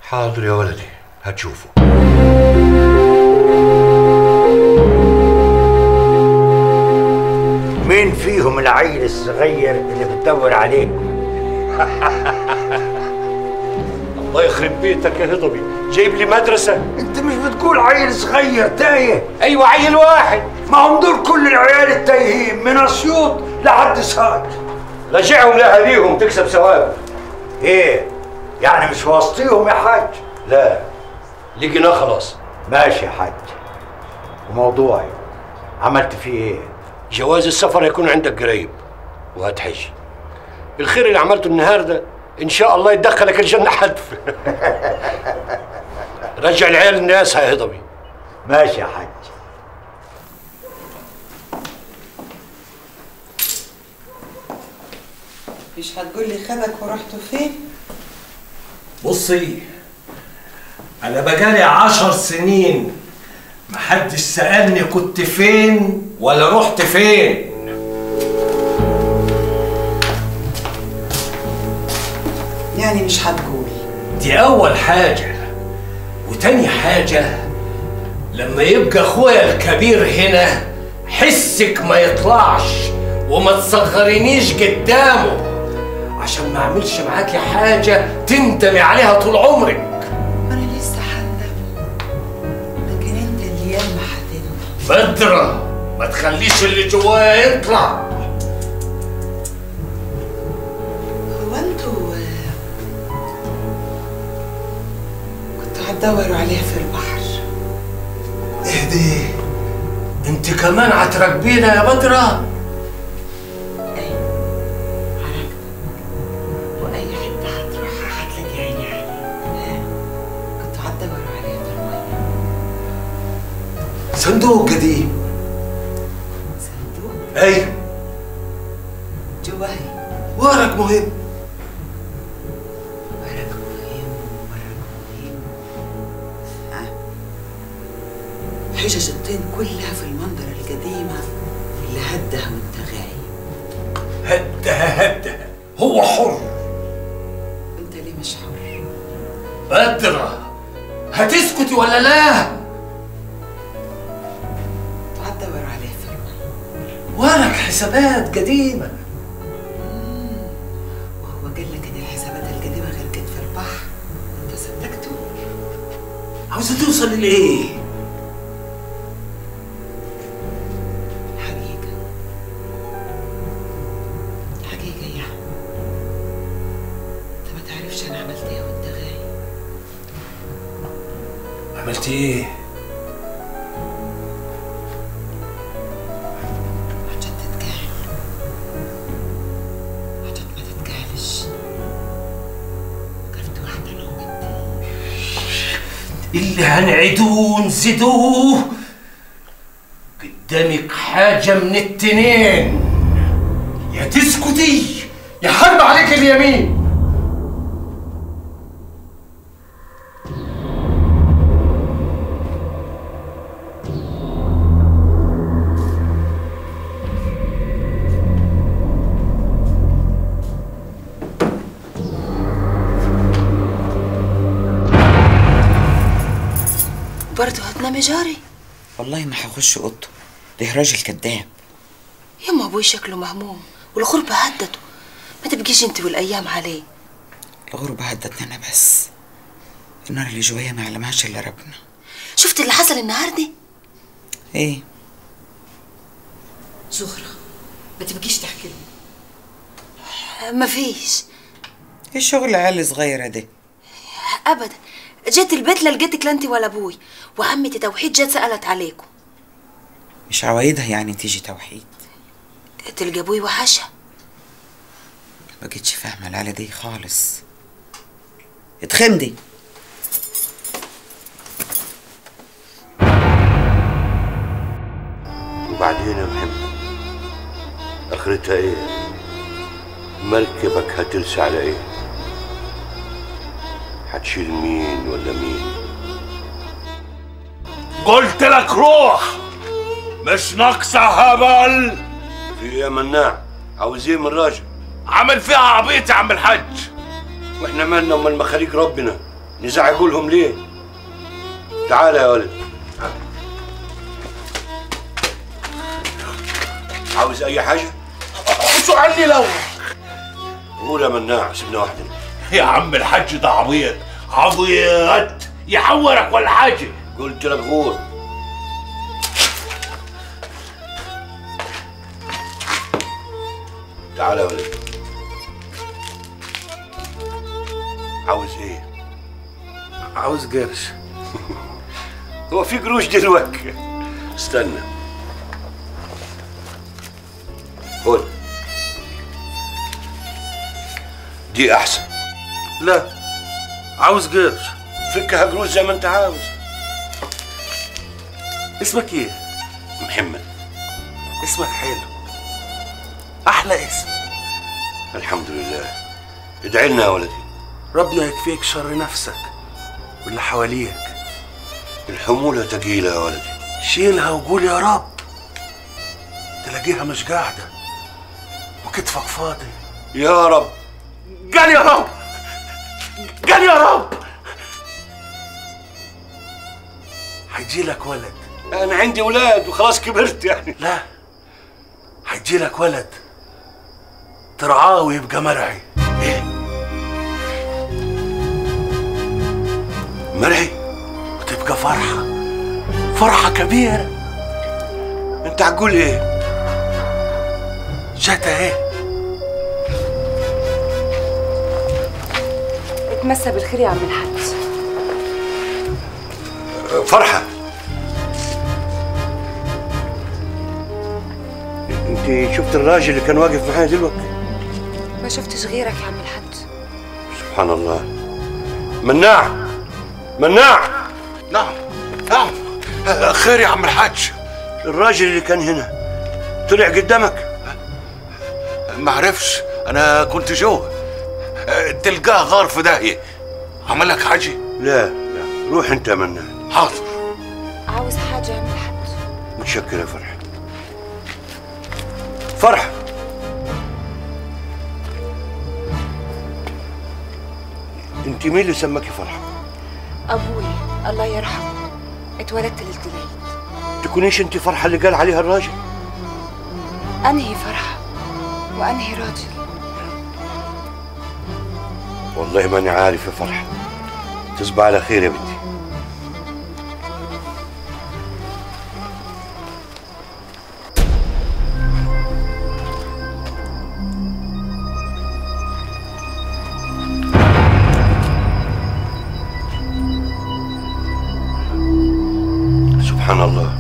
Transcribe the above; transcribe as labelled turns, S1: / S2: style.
S1: حاضر يا ولدي هتشوفه
S2: مين فيهم العيل الصغير اللي بتدور عليه
S1: الله يخرب بيتك يا هضبي جايب لي مدرسة
S2: انت مش بتقول عيل صغير تايه
S1: أيوة عيل واحد
S2: ما هم دول كل العيال التايهين من اسيوط لحد سعد
S1: رجعهم لأهاليهم تكسب ثواب
S2: ايه يعني مش واسطيهم يا حاج
S1: لا لقيناه خلاص
S2: ماشي يا حاج وموضوعي عملت فيه ايه
S1: جواز السفر هيكون عندك قريب وهتحج الخير اللي عملته النهارده ان شاء الله يدخلك الجنه حتف رجع العيال الناس يا هضبي
S2: ماشي يا حاج
S3: مش هتقول لي خدك ورحتوا فين؟
S4: بصي انا بقالي عشر سنين محدش سألني كنت فين ولا رحت فين
S3: يعني مش هتقول
S4: دي اول حاجة وتاني حاجة لما يبقى اخويا الكبير هنا حسك ما يطلعش وما تصغرينيش قدامه عشان ما اعملش معاكي حاجة تندمي عليها طول عمرك
S3: انا لسه هندم لكن انت اللي ياما هتندم
S4: بدرة ما تخليش اللي جوايا يطلع
S3: هو انتوا آه، كنتوا هتدوروا عليها في البحر
S4: اهدي انت كمان هتراقبينا يا بدرة
S3: ايوه هراكبك واي حته هتروحها هتلاقي عيني عليها كنتوا هتدوروا عليها في الميه
S4: صندوق قديم
S3: صندوق
S4: ايوه
S3: جواهي
S4: ورق مهم
S3: ورق مهم ورق مهم ها حجج الطين كلها في المنظرة القديمة اللي هدها وانت غايب
S4: هدها هدها هو حر
S3: انت ليه مش حر
S4: بدرة هتسكتي ولا لا
S3: هتدور عليه في المية
S4: ورق حسابات قديمة
S3: وهو قال لك ان الحسابات القديمة غرقت في البحر انت صدقته
S4: عاوزة توصل لإيه؟
S3: حقيقة حقيقة يا عم انت ما تعرفش انا عملت ايه وانت غايب
S4: عملت إيه؟
S3: عشان تتجاهل عشان ما تتجاهلش وقفت واحدة انا وانت
S4: اللي هنعيدوه نزيدوه قدامك حاجة من التنين يا تسكتي يا حرب عليك اليمين
S5: برضه هتنامي جاري
S6: والله ما هخش اوضته ده راجل كداب
S5: يما ابوي شكله مهموم والغربة هدته ما تبقيش انت والايام عليه
S6: الغربة هدتني انا بس النار اللي جوايا ما يعلمهاش الا ربنا
S5: شفت اللي حصل النهارده
S6: ايه
S3: زهرة ما تبقيش تحكي لي
S5: مفيش
S6: ايه الشغل عيال صغيرة ده
S5: ابدا جيت البيت لا لقيتك لا انت ولا ابوي وعمتي توحيد جت سالت عليكم
S6: مش عوايدها يعني تيجي توحيد
S5: تلقى ابوي وحشها
S6: ما بقتش فاهمة العيلة دي خالص اتخمدي
S1: وبعدين يا محمد اخرتها ايه مركبك هترسى على ايه هتشيل مين ولا مين
S7: قلت لك روح مش ناقصة هبل
S1: في ايه يا مناع عاوز ايه من راجل
S7: عامل فيها عبيط يا عم الحاج
S1: واحنا مالنا امال مخاليق ربنا نزعجوا لهم ليه تعال يا ولد عاوز اي حاجه
S7: شو عني لو
S1: قول يا مناع سيبنا واحده
S7: يا عم الحاج ده عبيط عبيط يحورك ولا حاجه
S1: قلت لك غور تعال يا ولد عاوز ايه
S8: عاوز قرش
S1: هو في قروش دلوقتي استنى خد دي احسن
S8: لا عاوز قرش
S1: فكها قروش زي ما انت عاوز
S8: اسمك ايه
S1: محمد
S8: اسمك حلو احلى اسم
S1: الحمد لله ادعي لنا يا ولدي
S8: ربنا يكفيك شر نفسك واللي حواليك
S1: الحمولة تقيلة يا ولدي
S8: شيلها وقول يا رب تلاقيها مش قاعدة وكتفك فاضي
S1: يا رب
S8: قال يا رب قال يا رب هيجي لك ولد
S1: انا عندي اولاد وخلاص كبرت يعني
S8: لا هيجي لك ولد ترعاه ويبقى مرعي
S1: ايه مرعي
S8: وتبقى فرحة فرحة كبيرة
S1: انت هتقول ايه
S8: جت اهي
S9: اتمسى بالخير يا عم الحاج
S1: فرحة انت شفت الراجل اللي كان واقف معايا دلوقتي
S9: ما شفتش غيرك يا عم الحاج
S1: سبحان الله مناع مناع
S8: نعم نعم آه، خير يا عم الحاج
S1: الراجل اللي كان هنا طلع قدامك
S8: ما عرفش انا كنت جوه آه، تلقاه غار في داهية عمل لك حاجة
S1: لا لا روح انت يا مناع
S8: حاضر
S9: عاوز حاجة يا عم الحاج
S1: متشكر يا فرحة فرحة انت مين اللي سماكي فرحة
S9: أبوي الله يرحمه اتولدت ليلة العيد
S1: تكونيش انت فرحة اللي قال عليها الراجل
S9: أنهي فرحة وأنهي راجل
S1: والله ماني عارف يا فرحة تصبح على خير يا بنتي سبحان الله